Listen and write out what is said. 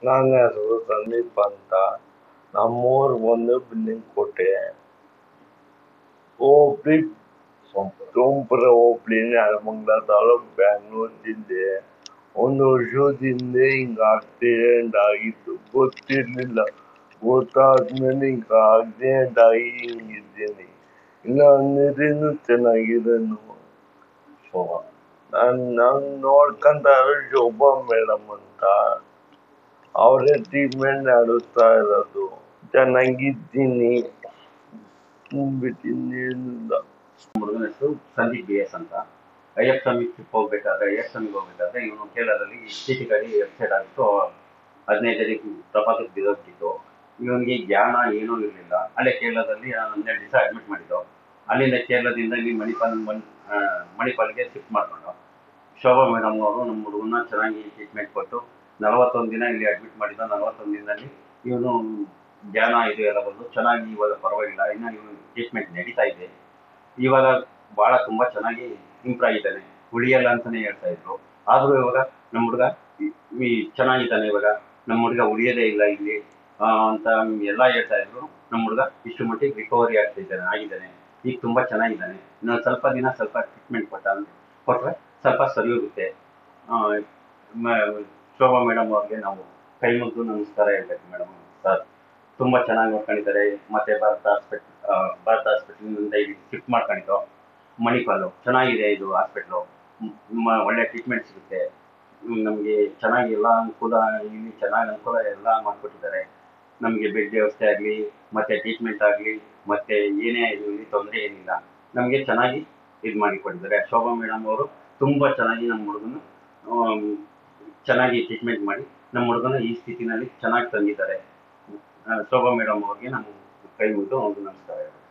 ನನ್ನ ಹೆಸರು ಸಂದೀಪ್ ಅಂತ ನಮ್ಮೂರು ಬಂದು ಬಿಲ್ಲಿಂಗ್ ಕೋಟೆ ಹೋಬ್ಳಿ ಸೋಂಪುರ ಹೋಬ್ಳಿ ನೆಲಮಂಗಲ ತಾಲೂಕ್ ಬ್ಯಾಂಗ್ಳೂರ್ ಜಿಲ್ಲೆ ಒಂದು ವರ್ಷದಿಂದ ಹಿಂಗ ಆಕ್ಸಿಡೆಂಟ್ ಆಗಿತ್ತು ಗೊತ್ತಿರ್ಲಿಲ್ಲ ಗೊತ್ತಾದ್ಮೇಲೆ ಹಿಂಗ ಆಕ್ಸಿಡೆಂಟ್ ಆಗಿ ಹಿಂಗಿದ್ದೀನಿ ಇಲ್ಲ ಅಂದಿರೇನು ಚೆನ್ನಾಗಿರೋನು ನಾನ್ ನಾನ್ ನೋಡ್ಕೊಂತಾರ ಶೋಭಾ ಮೇಡಮ್ ಅಂತ ಅವರೇ ಟ್ರೀಟ್ಮೆಂಟ್ ನಡೆಸ್ತಾ ಇರೋದು ಚೆನ್ನಾಗಿದ್ದೀನಿ ಬಿಟ್ಟಿನ್ನೇನಿಲ್ಲ ಹುಡುಗನ ಹೆಸರು ಸಂದೀಪ್ ಬಿ ಎಸ್ ಅಂತ ಅಯ್ಯಪ್ಪ ಸ್ವಾಮಿ ಟ್ರಿಪ್ ಹೋಗ್ಬೇಕಾದ್ರೆ ಅಯ್ಯಪ್ಪ ಸ್ವಾಮಿಗೆ ಹೋಗ್ಬೇಕಾದ್ರೆ ಇವನು ಕೇರಳದಲ್ಲಿ ಚೀಟಿ ಗಾಡಿ ವೆಬ್ಸೈಟ್ ಆಗಿತ್ತು ಹದಿನೈದು ತಾರೀಕು ಪ್ರಪಾತಕ್ಕೆ ಬಿದ್ದೋಗ್ತಿತ್ತು ಇವನಿಗೆ ಜ್ಞಾನ ಏನೂ ಇರಲಿಲ್ಲ ಅಲ್ಲೇ ಕೇರಳದಲ್ಲಿ ಹನ್ನೆರಡು ದಿವಸ ಅಡ್ಮಿಟ್ ಮಾಡಿದ್ದು ಅಲ್ಲಿಂದ ಕೇರಳದಿಂದ ಇಲ್ಲಿ ಮಣಿಪಾಲ್ ಮಣ್ ಆ, ಮಣಿಪಾಲ್ಗೆ ಶಿಫ್ಟ್ ಮಾಡ್ಕೊಂಡು ಶೋಭಾ ಮೇಡಮ್ ಅವರು ನಮ್ಮ ಹುಡುಗನ ಚೆನ್ನಾಗಿ ಟ್ರೀಟ್ಮೆಂಟ್ ಕೊಟ್ಟು ನಲವತ್ತೊಂದು ದಿನ ಇಲ್ಲಿ ಅಡ್ಮಿಟ್ ಮಾಡಿದ್ದು ನಲವತ್ತೊಂದು ದಿನದಲ್ಲಿ ಇವನು ಜ್ಞಾನ ಇದು ಎಲ್ಲ ಬಂದು ಚೆನ್ನಾಗಿ ಇವಾಗ ಪರವಾಗಿಲ್ಲ ಇನ್ನು ಇವನು ಟ್ರೀಟ್ಮೆಂಟ್ ನಡೀತಾ ಇದೆ ಇವಾಗ ಬಹಳ ತುಂಬಾ ಚೆನ್ನಾಗಿ ಇಂಪ್ರೂವ್ ಆಗಿದ್ದಾನೆ ಉಳಿಯಲ್ಲ ಅಂತಾನೆ ಹೇಳ್ತಾ ಇದ್ರು ಆದ್ರೂ ಇವಾಗ ನಮ್ಮ ಹುಡುಗ ಈ- ಈ ಚೆನ್ನಾಗಿದ್ದಾನೆ ಇವಾಗ ನಮ್ಮ ಹುಡುಗ ಉಳಿಯೋದೇ ಇಲ್ಲ ಇಲ್ಲಿ ಆ, ಅಂತ ಎಲ್ಲ ಹೇಳ್ತಾ ಇದ್ರು ನಮ್ಮ ಹುಡುಗ ಇಷ್ಟು ಮಟ್ಟಿಗೆ ರಿಕವರಿ ಆಗ್ತಾ ಇದ್ದಾನೆ ಆಗಿದ್ದಾನೆ ಈಗ ತುಂಬಾ ಚೆನ್ನಾಗಿದ್ದಾನೆ ಇನ್ನೊಂದು ಸ್ವಲ್ಪ ದಿನ ಸ್ವಲ್ಪ ಟ್ರೀಟ್ಮೆಂಟ್ ಕೊಟ್ಟ ಕೊಟ್ರೆ ಸ್ವಲ್ಪ ಸರಿ ಹೋಗುತ್ತೆ ಆ, ಮ- ಶೋಭಾ ಮೇಡಮ್ ಅವ್ರಿಗೆ ನಾವು ಕೈ ಮುಗಿದು ನಮಸ್ಕಾರ ಹೇಳ್ಬೇಕು ಮೇಡಮ್ ಸರ್ ತುಂಬಾ ಚೆನ್ನಾಗಿ ನೋಡ್ಕೊಂಡಿದ್ದಾರೆ ಮತ್ತೆ ಭಾರತ ಹಾಸ್ಪಿಟಲ್ ಭಾರತ ಹಾಸ್ಪಿಟಲ್ನಿಂದ ಇಲ್ಲಿ ಶಿಫ್ಟ್ ಮಾಡ್ಕೊಂಡಿದ್ದು ಮಣಿಪಾಲು ಚೆನ್ನಾಗಿದೆ ಇದು ಹಾಸ್ಪಿಟ್ಲು ಒಳ್ಳೆ ಟ್ರೀಟ್ಮೆಂಟ್ ಸಿಗುತ್ತೆ ನಮಗೆ ಚೆನ್ನಾಗಿ ಎಲ್ಲ ಅನುಕೂಲ ಇಲ್ಲಿ ಚೆನ್ನಾಗಿ ಅನುಕೂಲ ಎಲ್ಲ ಮಾಡಿಕೊಟ್ಟಿದ್ದಾರೆ ನಮಗೆ ಬೆಡ್ ವ್ಯವಸ್ಥೆ ಆಗಲಿ ಮತ್ತೆ ಟ್ರೀಟ್ಮೆಂಟ್ ಆಗಲಿ ಮತ್ತೆ ಏನೇ ಇಲ್ಲಿ ತೊಂದರೆ ಏನಿಲ್ಲ ನಮಗೆ ಚೆನ್ನಾಗಿ ಇದು ಮಾಡಿ ಕೊಟ್ಟಿದ್ದಾರೆ ಶೋಭಾ ಮೇಡಮ್ ಅವರು ತುಂಬಾ ಚೆನ್ನಾಗಿ ನಮ್ಮ ಹುಡುಗನ ಚೆನ್ನಾಗಿ ಟ್ರೀಟ್ಮೆಂಟ್ ಮಾಡಿ ನಮ್ಮ ಹುಡುಗನ ಈ ಸ್ಥಿತಿನಲ್ಲಿ ಚೆನ್ನಾಗಿ ತಂದಿದ್ದಾರೆ ಆ, ಶೋಭಾ ಮೇಡಮ್ ಅವ್ರಿಗೆ ನಾವು ಕೈ ಮುಗಿದು ಒಂದು ನಮಸ್ಕಾರ ಹೇಳ್ಬೇಕು